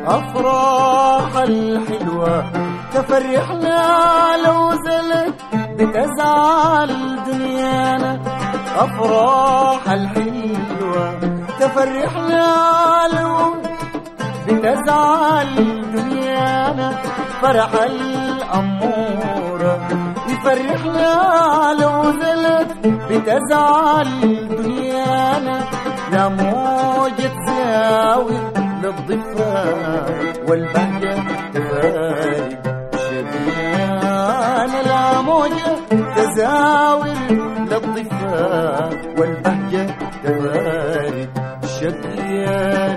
أفراح الحلوة تفرحنا لو زلت بتزعل دنيانا أفراح الحلوة تفرحنا لو بتزعل دنيانا فرح الأمورة يفرحنا لو زلت بتزعل دنيانا لا موجة زاوي للضفة والبهجة تفارق شبيان لا موجة تزاور للضفة والبهجة تفارق شبيان